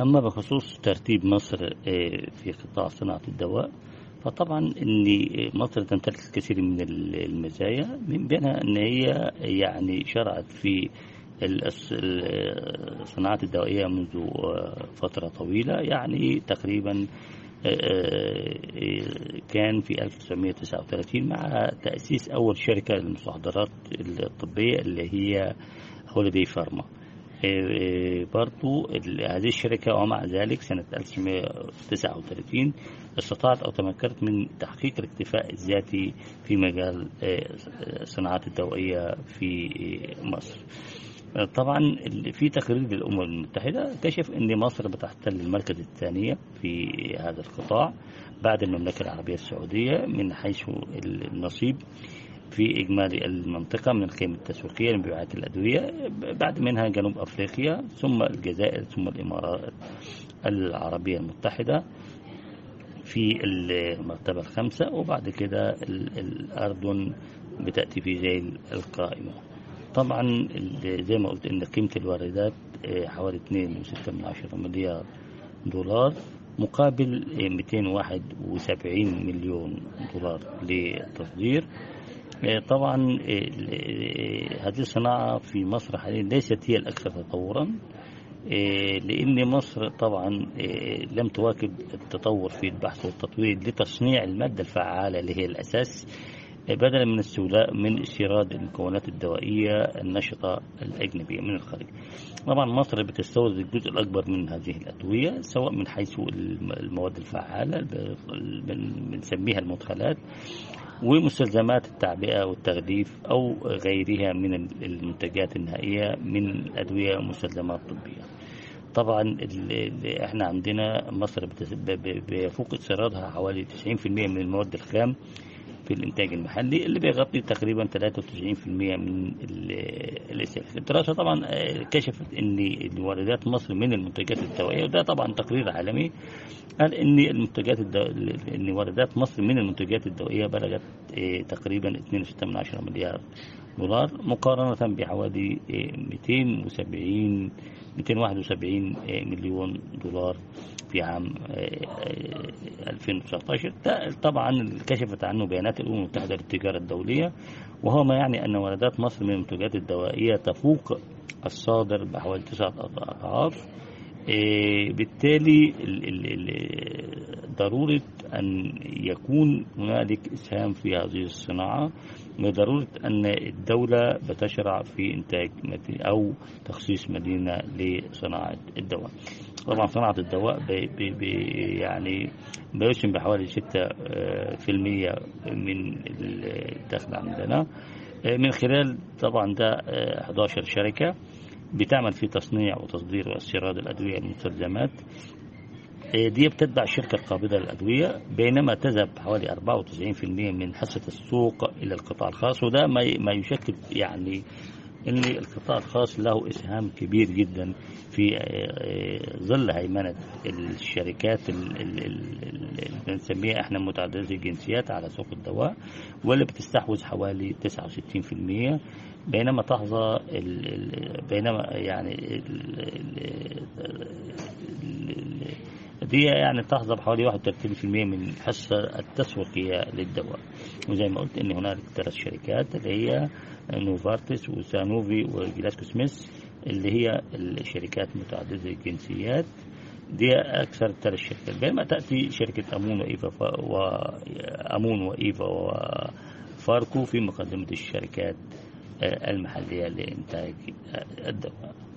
أما بخصوص ترتيب مصر في قطاع صناعة الدواء فطبعا ان مصر تمتلك الكثير من المزايا من بينها ان هي يعني شرعت في الصناعات الدوائية منذ فترة طويلة يعني تقريبا كان في 1939 مع تأسيس أول شركة للمستحضرات الطبية اللي هي هوليدي فارما برضو هذه الشركة ومع ذلك سنة 1939 استطاعت أو تمكنت من تحقيق الاكتفاء الذاتي في مجال الصناعات الدوائية في مصر طبعا في تقرير للأمم المتحدة كشف أن مصر بتحتل المركز الثانية في هذا القطاع بعد المملكة العربية السعودية من حيث النصيب في إجمالي المنطقة من القيمة التسويقية لمبيعات الأدوية بعد منها جنوب أفريقيا ثم الجزائر ثم الإمارات العربية المتحدة في المرتبة الخامسة وبعد كده الأردن بتأتي في ذيل القائمة طبعا زي ما قلت ان قيمة الواردات حوالي 2.6 مليار دولار مقابل 271 مليون دولار للتصدير طبعا هذه الصناعة في مصر حاليا ليست هي الأكثر تطورا لأن مصر طبعا لم تواكب التطور في البحث والتطوير لتصنيع المادة الفعالة اللي هي الأساس بدلا من السولاء من استيراد المكونات الدوائية النشطة الأجنبية من الخارج طبعا مصر بتستورد الجزء الأكبر من هذه الأدوية سواء من حيث المواد الفعالة بنسميها المدخلات ومستلزمات التعبئة والتغليف أو غيرها من المنتجات النهائية من الأدوية ومستلزمات طبية طبعا احنا عندنا مصر بيفوق استيرادها حوالي 90% من المواد الخام في الإنتاج المحلي اللي بيغطي تقريبا 93% من الاستهلاك الدراسة طبعا كشفت أن واردات مصر من المنتجات الدوائية وده طبعا تقرير عالمي قال أن المنتجات الدو... أن واردات مصر من المنتجات الدوائية بلغت تقريبا 2.6 مليار دولار مقارنة بحوالي 270 271 مليون دولار في عام 2019 طبعا كشفت عنه بيانات الأمم المتحدة للتجارة الدولية وهو ما يعني أن واردات مصر من المنتجات الدوائية تفوق الصادر بحوالي تسعة أضعاف بالتالي ضرورة أن يكون هنالك إسهام في هذه الصناعة وضرورة أن الدولة بتشرع في إنتاج أو تخصيص مدينة لصناعة الدواء طبعا صناعة الدواء بي بي يعني بيسهم بحوالي 6% من الدخل عندنا من خلال طبعا ده 11 شركة بتعمل في تصنيع وتصدير واستيراد الأدوية المستلزمات دي بتتبع الشركة القابضة للأدوية بينما تذهب حوالي 94% من حصة السوق إلى القطاع الخاص وده ما يشكل يعني ان القطاع الخاص له اسهام كبير جدا في ظل هيمنه الشركات اللي بنسميها احنا متعدده الجنسيات على سوق الدواء واللي بتستحوذ حوالي 69% بينما تحظى بينما يعني دي يعني تحظى بحوالي 31% من الحصة التسويقية للدواء وزي ما قلت ان هنالك ثلاث شركات اللي هي نوفارتس وسانوفي وجلاسكو سميث اللي هي الشركات متعددة الجنسيات دي أكثر ثلاث شركات بينما تأتي شركة أمون وإيفا وأمون وإيفا وفاركو في مقدمة الشركات المحلية لإنتاج الدواء